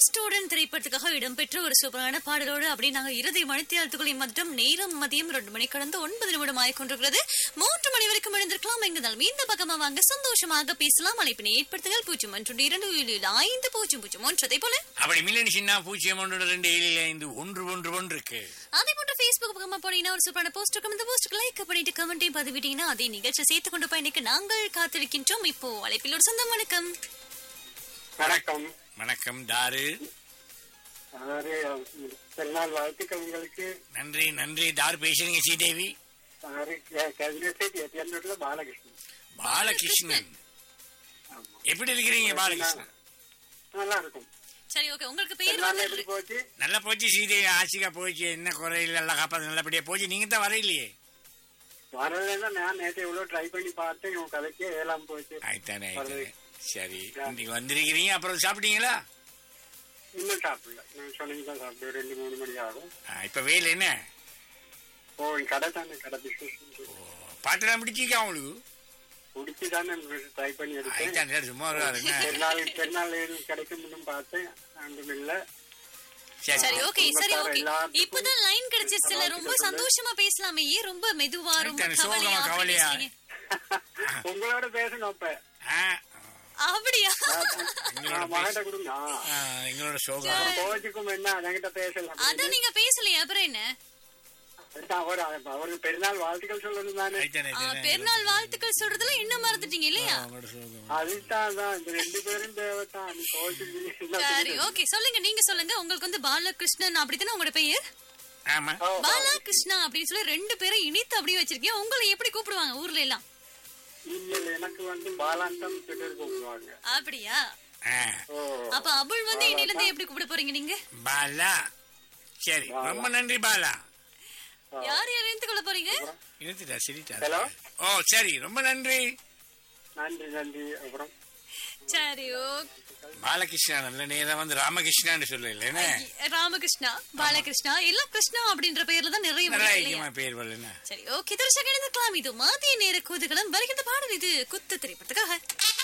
Student திரைப்படத்துக்காக இடம்பெற்ற ஒரு சூப்பரான பாடலோடு அப்படி நாங்க இறுதி மணித்தியாலத்துக்குள்ளே மற்றும் நேரம் மதியம் ரெண்டு மணி கடந்து ஒன்பது நிமிடம் ஆகிக்கொண்டிருக்கிறது மூன்று மணி வரைக்கும் எழுந்திருக்கலாம் எங்கிருந்தாலும் இந்த பக்கமா வாங்க சந்தோஷமாக பேசலாம் அழைப்பினை ஏற்படுத்துங்கள் பூஜ்ஜியம் ஒன்று இரண்டு ஏழு ஏழு ஐந்து பூஜ்ஜியம் பூஜ்ஜியம் ஒன்று அதே போல அப்படி மில்லன் சின்ன பூஜ்ஜியம் ஒன்று ரெண்டு ஏழு ஐந்து ஒன்று ஒன்று ஒன்று இருக்கு அதே போன்ற Facebook பக்கமா போனீங்கன்னா ஒரு சூப்பரான போஸ்ட் இருக்கும் இந்த போஸ்ட்டுக்கு லைக் பண்ணிட்டு கமெண்ட்டையும் பதிவிட்டீங்கன்னா அதே நிகழ்ச்சி சேர்த்து கொண்டு பயணிக்க நாங்கள் காத்திருக்கின்றோம் இப்போ அழைப்பில் ஒரு சொந்தம் வணக்கம் வணக்கம் வணக்கம் தாரு அதாவது பெருநாள் வாழ்த்துக்கள் உங்களுக்கு நன்றி நன்றி தாரு பேசுறீங்க ஸ்ரீதேவி அதாவது எத்தியந்தூர்ல பாலகிருஷ்ணன் பாலகிருஷ்ணன் ஆமா. எப்படி இருக்கிறீங்க பாலகிருஷ்ணன் நல்லா இருக்கும் சரி ஓகே உங்களுக்கு பேர் பெருநாள் வந்து எப்படி போச்சு நல்லா போச்சு ஸ்ரீதேவி ஆசிகா போச்சு என்ன குறையில எல்லாம் காப்பாத்து நல்லபடியா போச்சு நீங்க தான் வரையிலையே வரலன்னா நான் நேற்று எவ்வளவு ட்ரை பண்ணி பார்த்தேன் உன் கதைக்கே ஏழாம போச்சு ஆயிட்டானே ஆயிட்டானே சரி இன்னைக்கு வந்திருக்கிறீங்க அப்புறம் சாப்பிட்டீங்களா இன்னும் சாப்பிடல நான் சொன்னீங்க தான் சாப்பிடுவேன் ரெண்டு மூணு மணி ஆகும் ஆ, இப்ப வெயில் என்ன ஓ இங்க கடை தானே கடை பிசினஸ் பாட்டெல்லாம் பிடிச்சிருக்கா உங்களுக்கு பிடிச்சி தானே ட்ரை பண்ணி எடுத்தேன் ஆயிட்டானே சும்மா வருவாரு என்ன பெருநாள் பெருநாள் எதுவும் கிடைக்கும் இன்னும் பார்த்தேன் ஒன்றும் இல்லை சரி சரி ஓகே சரி குடும்பத்தார் ஓகே எல்லாத்துக்கும் இப்பதான் லைன் கிடைச்சிச்சுல ரொம்ப சந்தோஷமா பேசலாமே ஏன் ரொம்ப மெதுவா ரொம்ப சரி, சோகமா, கவலையா அப்படி கவலையா? பேசுறீங்க? உங்களோட பேசணும் அப்ப ஆ, அப்படியா நான் மகட்ட கொடுங்க ஆ, எங்களோட சோகம் கோச்சுக்கும் என்ன என்கிட்ட பேசலாம் அதான் நீங்க பேசலையா அப்புறம் என்ன அதுதான் அவர் அவருக்கு பெருநாள் வாழ்த்துக்கள் சொல்லணும் தானே ஆயிட்டானே ஆ, ஆயிட்டானே. பெருநாள் வாழ்த்துக்கள் சொல்றதுல என்ன மறந்துட்டீங்க இல்லையா ஆ, உங்களோட சோகம் அதுதான் தான் இந்த ரெண்டு பேரும் தேவைதான் நீ கோச்சுக்கு சரி ஓகே சொல்லுங்க நீங்க சொல்லுங்க உங்களுக்கு வந்து பாலகிருஷ்ணன் அப்படித்தானே உங்களோட பெயர் ஆமா பாலகிருஷ்ணா அப்படின்னு சொல்லி ரெண்டு பேரும் இணைத்து அப்படியே வச்சிருக்கீங்க உங்களை எப்படி கூப்பிடுவாங்க ஊர்ல எல்லாம் இல்ல இல்ல எனக்கு வந்து பாலாந்தம் பேர் கூப்பிடுவாங்க அப்படியா ஆ, ஓ அப்ப அபுல் வந்து இன்னையில இருந்து எப்படி கூப்பிட போறீங்க நீங்க பாலா சரி ரொம்ப நன்றி பாலா யார் யார் இணைத்து கொள்ள போறீங்க இழுத்துட்டா சரிட்டா ஹலோ ஓ சரி ரொம்ப நன்றி நன்றி நன்றி அப்புறம் சரி ஓகே பாலகிருஷ்ணா நல்ல நேரம் வந்து ராமகிருஷ்ணான்னு சொல்லல என்ன ராமகிருஷ்ணா பாலகிருஷ்ணா எல்லாம் கிருஷ்ணா அப்படின்ற பெயர்ல தான் நிறைய நல்லா வருது இல்லையா? ஐக்கியமா பேர் வரலன்னா சரி ஓகே தர்ஷக இணைந்துக்கலாம் இது மதிய நேர கூதுகளும் வருகின்ற பாடல் இது குத்து திரைப்படத்துக்காக